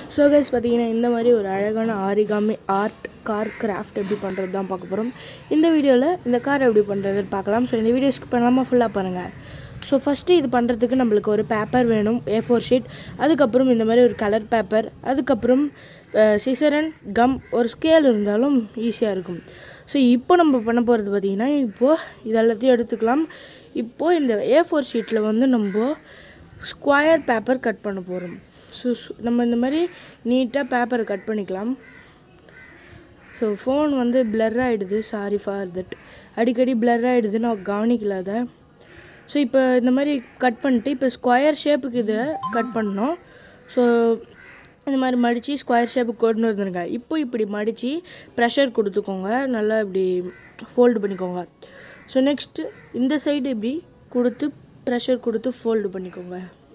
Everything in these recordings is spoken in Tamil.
ஸோ கைஸ் பார்த்தீங்கன்னா இந்த மாதிரி ஒரு அழகான ஆரிகாமி ஆர்ட் கார் கிராஃப்ட் எப்படி பண்ணுறது தான் பார்க்க போகிறோம் இந்த வீடியோவில் இந்த கார் எப்படி பண்ணுறதுன்னு பார்க்கலாம் ஸோ இந்த வீடியோ ஸ்கிப் பண்ணாமல் ஃபுல்லாக பாருங்கள் ஸோ ஃபஸ்ட்டு இது பண்ணுறதுக்கு நம்மளுக்கு ஒரு பேப்பர் வேணும் ஏ ஃபோர் ஷீட் அதுக்கப்புறம் இந்த மாதிரி ஒரு கலர் பேப்பர் அதுக்கப்புறம் சிசர் அண்ட் கம் ஒரு ஸ்கேல் இருந்தாலும் ஈஸியாக இருக்கும் ஸோ இப்போ நம்ம பண்ண போகிறது பார்த்திங்கன்னா இப்போது இது எல்லாத்தையும் எடுத்துக்கலாம் இப்போது இந்த ஏ ஃபோர் ஷீட்டில் வந்து நம்ம ஸ்கொயர் பேப்பர் கட் பண்ண போகிறோம் ஸோ நம்ம இந்த மாதிரி நீட்டாக பேப்பரை கட் பண்ணிக்கலாம் ஸோ ஃபோன் வந்து blur ஆகிடுது சாரி ஃபார் தட் அடிக்கடி blur ஆகிடுது நான் கவனிக்கல அதை ஸோ இப்போ இந்த மாதிரி கட் பண்ணிட்டு இப்போ ஸ்கொயர் ஷேப்புக்கு இதை கட் பண்ணோம் ஸோ இந்த மாதிரி மடித்து ஸ்கொயர் ஷேப்புக்கு கொண்டு வந்துருங்க இப்போ இப்படி மடித்து ப்ரெஷர் கொடுத்துக்கோங்க நல்லா இப்படி ஃபோல்டு பண்ணிக்கோங்க ஸோ நெக்ஸ்ட்டு இந்த சைடு இப்படி கொடுத்து ப்ரெஷர் கொடுத்து ஃபோல்டு பண்ணிக்கோங்க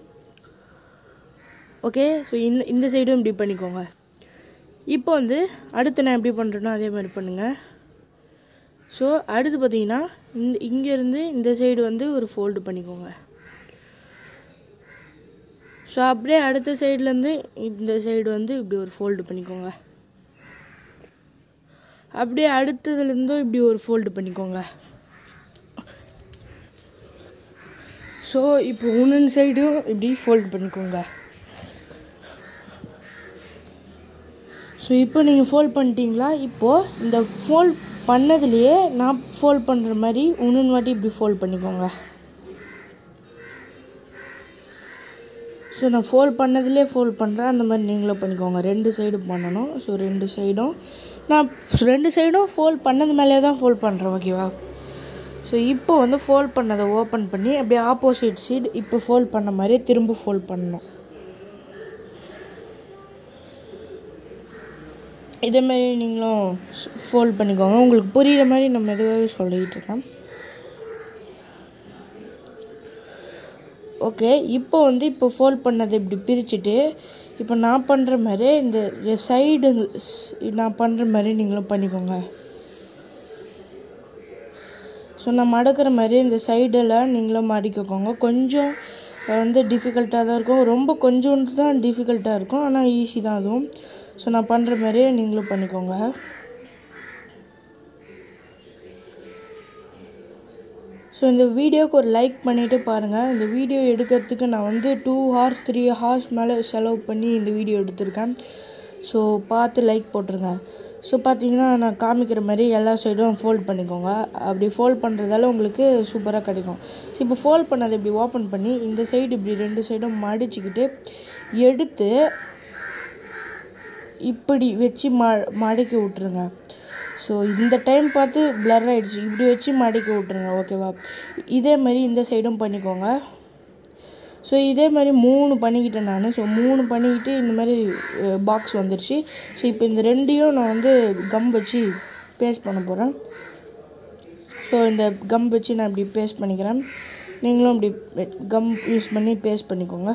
ஓகே ஸோ இந்த இந்த சைடும் இப்படி பண்ணிக்கோங்க இப்போ வந்து அடுத்து நான் எப்படி பண்ணுறேனோ அதே மாதிரி பண்ணுங்கள் ஸோ அடுத்து பார்த்தீங்கன்னா இந்த இங்கேருந்து இந்த சைடு வந்து ஒரு ஃபோல்டு பண்ணிக்கோங்க ஸோ அப்படியே அடுத்த சைட்லேருந்து இந்த சைடு வந்து இப்படி ஒரு ஃபோல்டு பண்ணிக்கோங்க அப்படியே அடுத்ததுலேருந்தும் இப்படி ஒரு ஃபோல்டு பண்ணிக்கோங்க ஸோ இப்போ ஒன்று சைடும் இப்படி ஃபோல்ட் பண்ணிக்கோங்க ஸோ இப்போ நீங்கள் ஃபோல்ட் பண்ணிட்டீங்களா இப்போது இந்த ஃபோல்ட் பண்ணதுலையே நான் ஃபோல்ட் பண்ணுற மாதிரி இன்னொன்று வாட்டி இப்படி ஃபோல்ட் பண்ணிக்கோங்க ஸோ நான் ஃபோல்ட் பண்ணதுலேயே ஃபோல்ட் பண்ணுறேன் அந்த மாதிரி நீங்களும் பண்ணிக்கோங்க ரெண்டு சைடும் பண்ணணும் ஸோ ரெண்டு சைடும் நான் ரெண்டு சைடும் ஃபோல்ட் பண்ணது மேலே தான் ஃபோல்ட் பண்ணுறேன் ஓகேவா ஸோ இப்போ வந்து ஃபோல்ட் பண்ணதை ஓப்பன் பண்ணி அப்படியே ஆப்போசிட் சைடு இப்போ ஃபோல்ட் பண்ண மாதிரியே திரும்ப ஃபோல்ட் பண்ணணும் இதே மாதிரி நீங்களும் ஃபோல்ட் பண்ணிக்கோங்க உங்களுக்கு புரிகிற மாதிரி நம்ம எதுவாகவே சொல்லிக்கிட்டு இருக்கேன் ஓகே இப்போ வந்து இப்போ ஃபோல்ட் பண்ணதை இப்படி பிரிச்சுட்டு இப்போ நான் பண்ணுற மாதிரி இந்த சைடு நான் பண்ணுற மாதிரி நீங்களும் பண்ணிக்கோங்க ஸோ நான் மடக்கிற மாதிரி இந்த சைடில் நீங்களும் மடிக்கோங்க கொஞ்சம் வந்து டிஃபிகல்ட்டாக தான் இருக்கும் ரொம்ப கொஞ்சோண்டு தான் டிஃபிகல்ட்டாக இருக்கும் ஆனால் ஈஸி தான் அதுவும் ஸோ நான் பண்ணுற மாதிரியே நீங்களும் பண்ணிக்கோங்க ஸோ இந்த வீடியோவுக்கு ஒரு லைக் பண்ணிவிட்டு பாருங்கள் இந்த வீடியோ எடுக்கிறதுக்கு நான் வந்து டூ ஹார்ஸ் த்ரீ ஹார்ஸ் மேலே செலவு பண்ணி இந்த வீடியோ எடுத்திருக்கேன் ஸோ பார்த்து லைக் போட்டுருங்க ஸோ பார்த்தீங்கன்னா நான் காமிக்கிற மாதிரி எல்லா சைடும் ஃபோல்ட் பண்ணிக்கோங்க அப்படி ஃபோல்ட் பண்ணுறதால உங்களுக்கு சூப்பராக கிடைக்கும் ஸோ இப்போ ஃபோல்ட் பண்ணதை இப்படி ஓப்பன் பண்ணி இந்த சைடு இப்படி ரெண்டு சைடும் மடிச்சுக்கிட்டு எடுத்து இப்படி வச்சு ம மடக்கி விட்ருங்க ஸோ இந்த டைம் பார்த்து பிளர் ஆகிடுச்சு இப்படி வச்சு மடக்கி விட்ருங்க ஓகேவா இதே மாதிரி இந்த சைடும் பண்ணிக்கோங்க ஸோ இதே மாதிரி மூணு பண்ணிக்கிட்டேன் நான் ஸோ மூணு பண்ணிக்கிட்டு இந்த மாதிரி பாக்ஸ் வந்துடுச்சு ஸோ இப்போ இந்த ரெண்டையும் நான் வந்து கம் வச்சு பேஸ்ட் பண்ண போகிறேன் ஸோ இந்த கம் வச்சு நான் இப்படி பேஸ்ட் பண்ணிக்கிறேன் நீங்களும் இப்படி கம் யூஸ் பண்ணி பேஸ்ட் பண்ணிக்கோங்க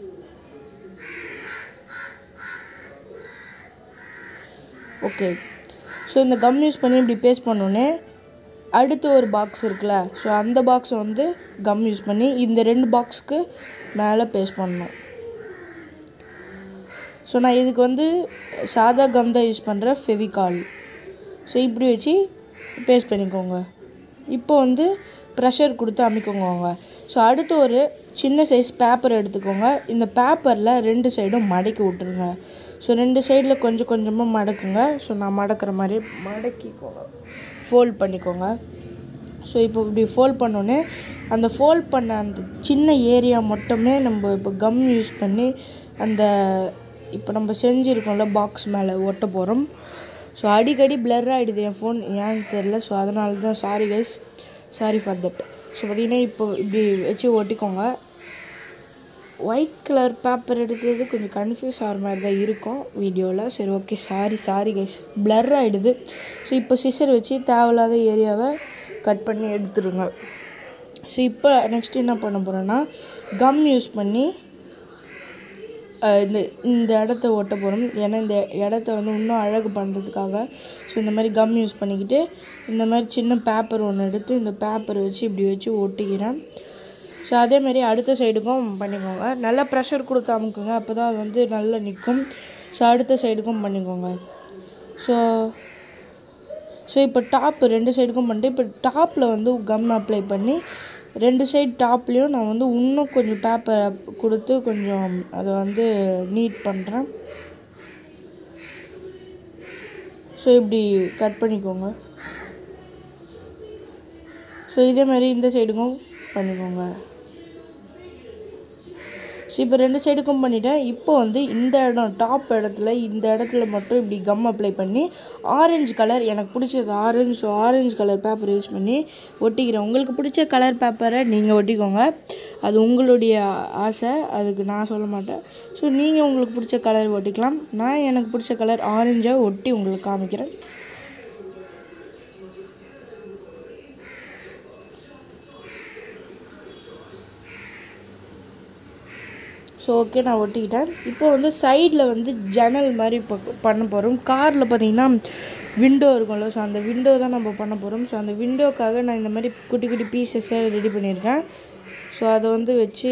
ஓகே ஸோ இந்த கம் யூஸ் பண்ணி இப்படி பேஸ்ட் பண்ணோன்னே அடுத்து ஒரு பாக்ஸ் இருக்குல்ல ஸோ அந்த பாக்ஸை வந்து கம் யூஸ் பண்ணி இந்த ரெண்டு பாக்ஸுக்கு மேலே பேஸ்ட் பண்ணணும் ஸோ நான் இதுக்கு வந்து சாதா கம் தான் யூஸ் பண்ணுறேன் ஃபெவிகால் ஸோ இப்படி வச்சு பேஸ்ட் பண்ணிக்கோங்க இப்போ வந்து ப்ரெஷர் கொடுத்து அமைக்கோங்க ஸோ அடுத்து ஒரு சின்ன சைஸ் பேப்பர் எடுத்துக்கோங்க இந்த பேப்பரில் ரெண்டு சைடும் மடக்கி விட்ருங்க ஸோ ரெண்டு சைடில் கொஞ்சம் கொஞ்சமாக மடக்குங்க ஸோ நான் மடக்கிற மாதிரி மடக்கிக்கோங்க ஃபோல்ட் பண்ணிக்கோங்க ஸோ இப்போ இப்படி ஃபோல்ட் பண்ணோன்னே அந்த ஃபோல்ட் பண்ண அந்த சின்ன ஏரியா மட்டுமே நம்ம இப்போ கம் யூஸ் பண்ணி அந்த இப்போ நம்ம செஞ்சுருக்கோம்ல பாக்ஸ் மேலே ஒட்ட போகிறோம் ஸோ அடிக்கடி பிளர் ஆகிடுது என் ஃபோன் ஏன்னு தெரில ஸோ அதனால தான் sorry guys sorry for that so பார்த்திங்கன்னா இப்போ இப்படி வச்சு ஒட்டிக்கோங்க ஒயிட் கலர் பேப்பர் எடுத்தது கொஞ்சம் கன்ஃபியூஸ் ஆகிற மாதிரி தான் இருக்கும் வீடியோவில் சரி okay sorry sorry guys blur ஆகிடுது ஸோ இப்போ சிசர் வச்சு தேவையில்லாத ஏரியாவை கட் பண்ணி எடுத்துருங்க ஸோ இப்போ நெக்ஸ்ட் என்ன பண்ண போகிறோன்னா கம் யூஸ் பண்ணி இந்த இந்த இடத்த ஒட்ட போகிறோம் ஏன்னா இந்த இடத்த வந்து இன்னும் அழகு பண்ணுறதுக்காக ஸோ இந்த மாதிரி கம் யூஸ் பண்ணிக்கிட்டு இந்த மாதிரி சின்ன பேப்பர் ஒன்று எடுத்து இந்த பேப்பரை வச்சு இப்படி வச்சு ஒட்டிக்கிறேன் ஸோ அதே மாதிரி அடுத்த சைடுக்கும் பண்ணிக்கோங்க நல்லா ப்ரெஷர் கொடுத்து அமுக்குங்க அப்போ தான் அது வந்து நல்லா நிற்கும் ஸோ அடுத்த சைடுக்கும் பண்ணிக்கோங்க ஸோ ஸோ இப்போ டாப் ரெண்டு சைடுக்கும் பண்ணிட்டு இப்போ டாப்பில் வந்து கம் அப்ளை பண்ணி ரெண்டு சைடு டாப்லேயும் நான் வந்து இன்னும் கொஞ்சம் பேப்பர் கொடுத்து கொஞ்சம் அதை வந்து நீட் பண்ணுறேன் ஸோ இப்படி கட் பண்ணிக்கோங்க ஸோ இதே மாதிரி இந்த சைடுக்கும் பண்ணிக்கோங்க ஸோ இப்போ ரெண்டு சைடுக்கும் பண்ணிட்டேன் இப்போ வந்து இந்த இடம் டாப் இடத்துல இந்த இடத்துல மட்டும் இப்படி கம் அப்ளை பண்ணி ஆரஞ்சு கலர் எனக்கு பிடிச்சது orange so orange colour paper use பண்ணி ஒட்டிக்கிறேன் உங்களுக்கு பிடிச்ச கலர் பேப்பரை நீங்கள் ஒட்டிக்கோங்க அது உங்களுடைய ஆசை அதுக்கு நான் சொல்ல மாட்டேன் ஸோ நீங்கள் உங்களுக்கு பிடிச்ச கலர் ஒட்டிக்கலாம் நான் எனக்கு பிடிச்ச கலர் ஆரஞ்சை ஒட்டி உங்களுக்கு காமிக்கிறேன் ஸோ ஓகே நான் ஒட்டிக்கிட்டேன் இப்போ வந்து சைடில் வந்து ஜன்னல் மாதிரி இப்போ பண்ண போகிறோம் காரில் பார்த்தீங்கன்னா விண்டோ இருக்கும்ல ஸோ அந்த விண்டோ தான் நம்ம பண்ண போகிறோம் ஸோ அந்த விண்டோக்காக நான் இந்த மாதிரி குட்டி குட்டி பீசஸை ரெடி பண்ணியிருக்கேன் ஸோ அதை வந்து வச்சு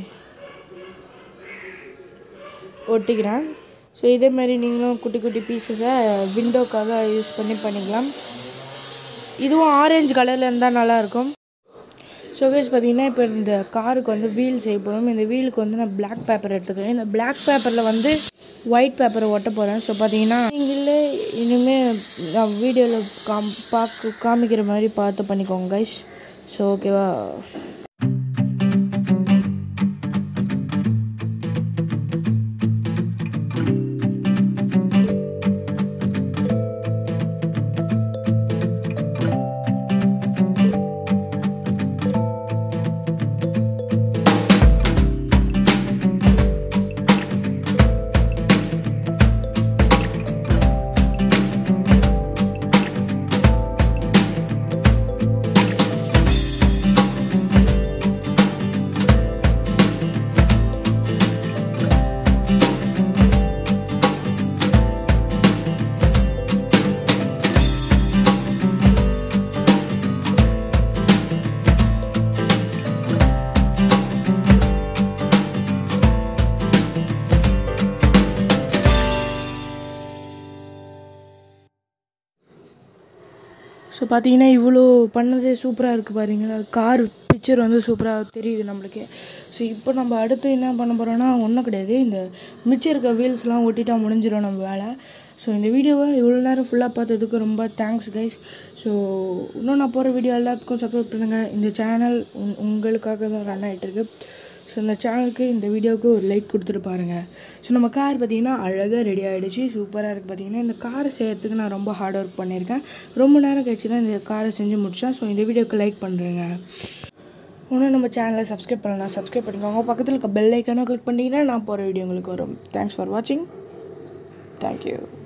ஒட்டிக்கிறேன் ஸோ இதே மாதிரி நீங்களும் குட்டி குட்டி பீசஸை விண்டோக்காக யூஸ் பண்ணி பண்ணிக்கலாம் இதுவும் ஆரஞ்சு கலரில் இருந்தால் நல்லாயிருக்கும் ஸோ கைஸ் பார்த்தீங்கன்னா இப்போ இந்த காருக்கு வந்து வீல் செய்ய போகிறோம் இந்த வீலுக்கு வந்து நான் பிளாக் பேப்பர் எடுத்துக்கிறேன் இந்த பிளாக் பேப்பரில் வந்து ஒயிட் பேப்பரை ஒட்ட போகிறேன் ஸோ பார்த்தீங்கன்னா நீங்களே இனிமேல் நான் வீடியோவில் காம் பார்க்க காமிக்கிற மாதிரி பார்த்து பண்ணிக்கோங்க கைஸ் ஸோ ஓகேவா ஸோ பார்த்தீங்கன்னா இவ்வளோ பண்ணதே சூப்பராக இருக்குது பாருங்களா கார் பிக்சர் வந்து சூப்பராக தெரியுது நம்மளுக்கு ஸோ இப்போ நம்ம அடுத்து என்ன பண்ண போகிறோன்னா ஒன்றும் கிடையாது இந்த மிச்சம் இருக்க வீல்ஸ்லாம் ஒட்டிட்டா முடிஞ்சிடும் நம்ம வேலை ஸோ இந்த வீடியோவை இவ்வளோ நேரம் ஃபுல்லாக பார்த்ததுக்கு ரொம்ப தேங்க்ஸ் கைஸ் ஸோ இன்னும் நான் போகிற வீடியோ எல்லாத்துக்கும் சப்போர்ட் பண்ணுங்கள் இந்த சேனல் உங் உங்களுக்காக தான் ரன் ஆகிட்டுருக்கு ஸோ இந்த சேனலுக்கு இந்த வீடியோவுக்கு ஒரு லைக் கொடுத்துட்டு பாருங்கள் ஸோ நம்ம கார் பார்த்தீங்கன்னா அழகாக ரெடி ஆகிடுச்சு சூப்பராக இருக்குது பார்த்தீங்கன்னா இந்த காரை செய்யறதுக்கு நான் ரொம்ப ஹார்ட் ஒர்க் பண்ணியிருக்கேன் ரொம்ப நேரம் கழிச்சு தான் இந்த காரை செஞ்சு முடித்தேன் ஸோ இந்த வீடியோக்கு லைக் பண்ணுறேங்க இன்னும் நம்ம சேனலை சப்ஸ்கிரைப் பண்ணலாம் சப்ஸ்கிரைப் பண்ணிக்கோங்க பக்கத்தில் இருக்க பெல் ஐக்கானும் கிளிக் பண்ணிங்கன்னா நான் போகிற வீடியோ உங்களுக்கு வரும் தேங்க்ஸ் ஃபார் வாட்சிங் தேங்க்யூ